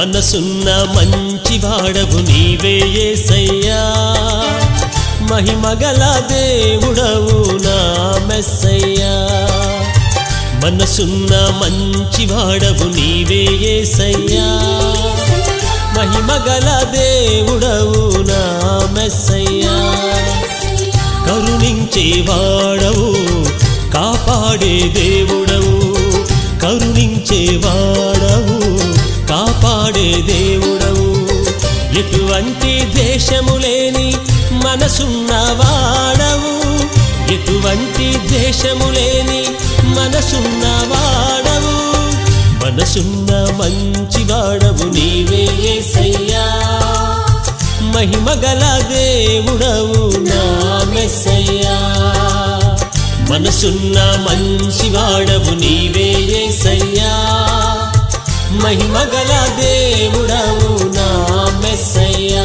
మనసున్న మంచి వాడవు నీవే ఏసయ్యా మహిమగల దేవుడవు నా మెస్సయ్యా మనసున్న మంచి వాడవు నీవే ఏసయ్యా మహిమగల దేవుడవు నా మెస్సయ్యా కరుణించే వాడవు కాపాడే దేవుడవు కరుణించే వాడవు కాపాడే దేవుడవు ఎటువంటి ద్వేషము లేని మనసున్న వాడవు ఎటువంటి ద్వేషము లేని మనసున్న వాడవు మనసున్న మంచి వాడవు నీవే యేసయ్యా మహిమగల దేవుడవు నా మెస్సయ్యా మనసున్న మంచి వాడవు నీవే యేసయ్యా మహిమగల దేవుడవు నా మెస్సయ్యా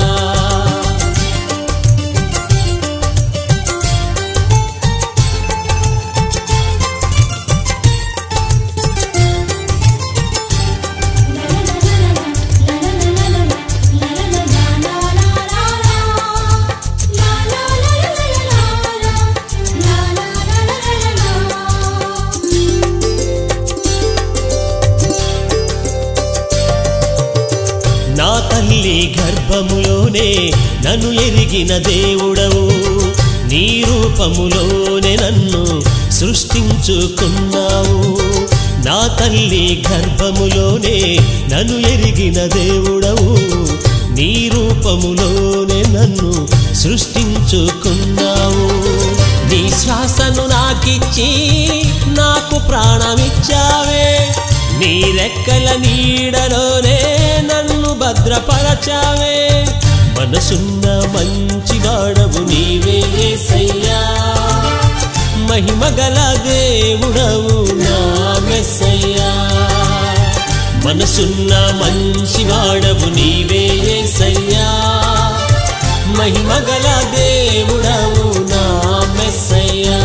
నా తల్లి గర్భములోనే నన్ను ఎరిగిన దేవుడవు నీ రూపములోనే నన్ను సృష్టించుకున్నావు నా తల్లి గర్భములోనే నన్ను ఎరిగిన దేవుడవు నీ రూపములోనే నన్ను సృష్టించుకున్నావు నీ శ్వాసను నాకిచ్చి నాకు ప్రాణమిచ్చావే నీ రెక్కల నీడలోనే నన్ను భద్రపరచావే మనసున్న మంచి వాడవు నీవే యేసయ్యా మహిమగల దేవుడవు నా మెస్సయ్యా మనసున్న మంచి వాడవు నీవే యేసయ్యా మహిమగల దేవుడవు నా మెస్సయ్యా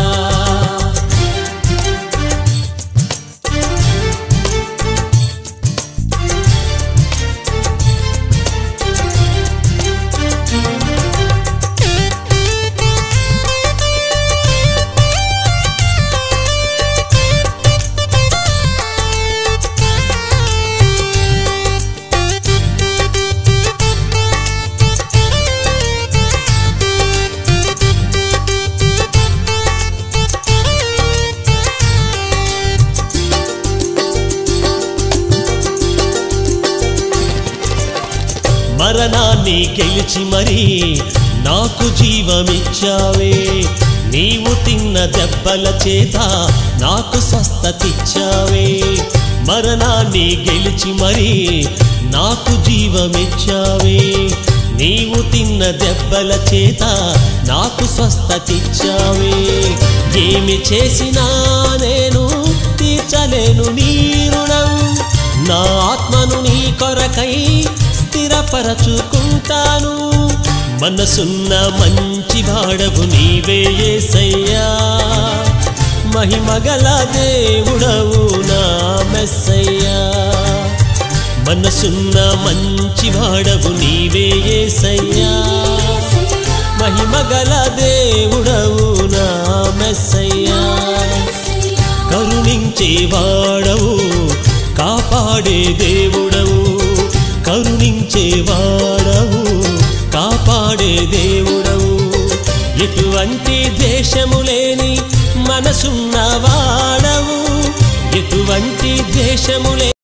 మరణాన్ని గెలిచి మరి నాకు జీవమిచ్చావే నీవు తిన్న దెబ్బల చేత నాకు స్వస్థతిచ్చావే మరణాన్ని గెలిచి మరి నాకు జీవమిచ్చావే నీవు తిన్న దెబ్బల చేత నాకు స్వస్థతిచ్చావే ఏమి చేసినా నేను తీర్చలేను నీ రుణం నా ఆత్మను నీ కొరకై స్థిరపరచుకుంటాను మనసున్న మంచి వాడవు నీవే యేసయ్యా మహిమగల దేవుడవు నా మెస్సయ్యా మనసున్న మంచి వాడవు నీవే యేసయ్యా మహిమగల దేవుడవు నా మెస్సయ్యా కరుణించే వాడవు కాపాడే దేవుడవు కరుణించే వాడవు కాపాడే దేవుడవు ఎటువంటి ద్వేషము లేని మనసున్న వాడవు ఎటువంటి ద్వేషము లేని